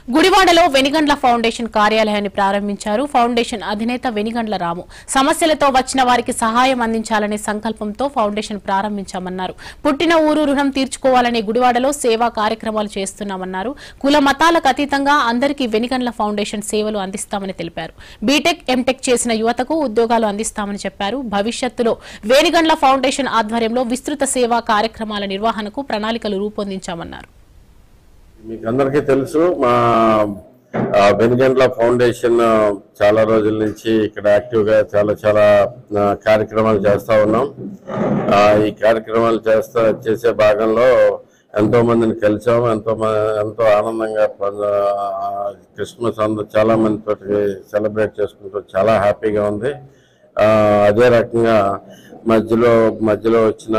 గుడివాడలో వెనిగండ్ల ఫౌండేషన్ కార్యాలయాన్ని ప్రారంభించారు ఫౌండేషన్ అధినేత వెనిగండ్ల రాము సమస్యలతో వచ్చిన వారికి సహాయం అందించాలనే సంకల్పంతో ఫౌండేషన్ ప్రారంభించామన్నారు పుట్టిన ఊరు రుణం తీర్చుకోవాలనే గుడివాడలో సేవా కార్యక్రమాలు చేస్తున్నామన్నారు కుల మతాలకు అతీతంగా అందరికీ వెనిగండ్ల ఫౌండేషన్ సేవలు అందిస్తామని తెలిపారు బీటెక్ ఎంటెక్ చేసిన యువతకు ఉద్యోగాలు అందిస్తామని చెప్పారు భవిష్యత్తులో వేనిగండ్ల ఫౌండేషన్ ఆధ్వర్యంలో విస్తృత సేవా కార్యక్రమాల నిర్వహణకు ప్రణాళికలు రూపొందించామన్నారు మీకు అందరికీ తెలుసు మా ఆ, వెనుగండ్ల ఫౌండేషన్ ఆ, చాలా రోజుల నుంచి ఇక్కడ యాక్టివ్గా చాలా చాలా ఆ, కార్యక్రమాలు చేస్తూ ఉన్నాం ఆ, ఈ కార్యక్రమాలు చేస్తా చేసే భాగంలో ఎంతో మందిని కలిసాం ఎంతో మ- ఎంతో ఆనందంగా ప- ఆ, క్రిస్మస్ అందరూ చాలా మందితో సెలబ్రేట్ చేసుకుంటూ చాలా హ్యాపీగా ఉంది ఆ, అదే రకంగా మధ్యలో మధ్యలో వచ్చిన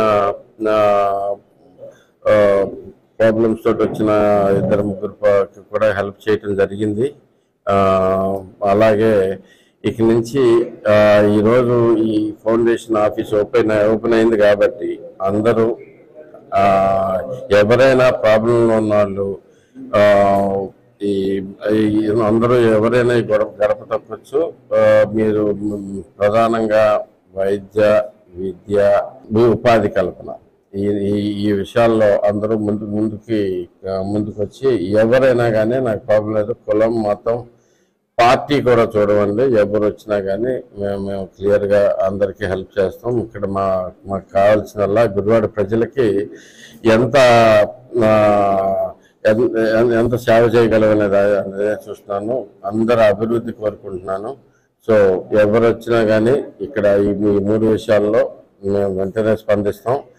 ఆ, ప్రాబ్లమ్స్ తోటి వచ్చిన ఇద్దరు ముగ్గురు ప- కూడా హెల్ప్ చేయటం జరిగింది ఆ, అలాగే ఇక నుంచి ఆ, ఈరోజు ఈ ఫౌండేషన్ ఆఫీస్ ఓపెన్ ఓపెన్ అయింది కాబట్టి అందరూ ఆ, ఎవరైనా ప్రాబ్లంలో ఉన్న వాళ్ళు ఆ, ఈ ఈ అందరూ ఎవరైనా ఈ గడప గడప తప్పచ్చు ఆ, మీరు మ్, ప్రధానంగా వైద్య విద్య భూ ఉపాధి కల్పన ఈ ఈ- ఈ విషయాల్లో అందరూ ముందు ముందుకి ఆ, ముందుకు వచ్చి ఎవరైనా కానీ నాకు ప్రాబ్లం లేదు కులం మతం పార్టీ కూడా చూడమండి ఎవరు వచ్చినా కానీ మేము మేము క్లియర్గా అందరికీ హెల్ప్ చేస్తాం ఇక్కడ మా మాకు కావాల్సినల్లా గుడివాడ ప్రజలకి ఎంత ఆ, ఎన్- ఎన్- ఎంత సేవ చేయగలమనేది అనేది చూస్తున్నాను అందరి అభివృద్ధి కోరుకుంటున్నాను సో ఎవరు వచ్చినా కానీ ఇక్కడ ఈ ఈ మూడు విషయాల్లో మేము వెంటనే స్పందిస్తాం